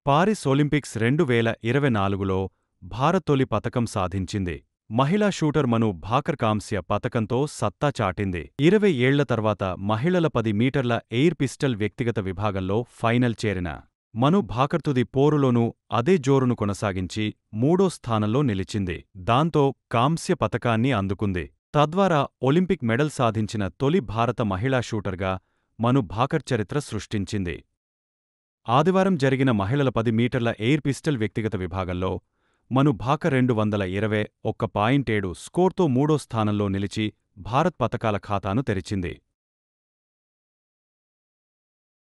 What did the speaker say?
Paris Olympics రెండు వేల ఇరవై నాలుగులో భారత్ తొలి పతకం సాధించింది మహిళా షూటర్ మను భాకర్ కాంస్య పతకంతో సత్తా చాటింది ఇరవై ఏళ్ల తర్వాత మహిళల పది మీటర్ల ఎయిర్ పిస్టల్ వ్యక్తిగత విభాగంలో ఫైనల్ చేరిన మను భాకర్ తుది పోరులోనూ అదే జోరును కొనసాగించి మూడో స్థానంలో నిలిచింది దాంతో కాంస్య పతకాన్ని అందుకుంది తద్వారా ఒలింపిక్ మెడల్ సాధించిన తొలి భారత మహిళా షూటర్గా మను భాకర్ చరిత్ర సృష్టించింది ఆదివారం జరిగిన మహిళల పది మీటర్ల ఎయిర్ పిస్టల్ వ్యక్తిగత విభాగంలో మను భాకర్ రెండు వందల ఇరవై ఒక్క పాయింట్ ఏడు స్కోర్తో మూడో స్థానంలో నిలిచి భారత్ పతకాల ఖాతాను తెరిచింది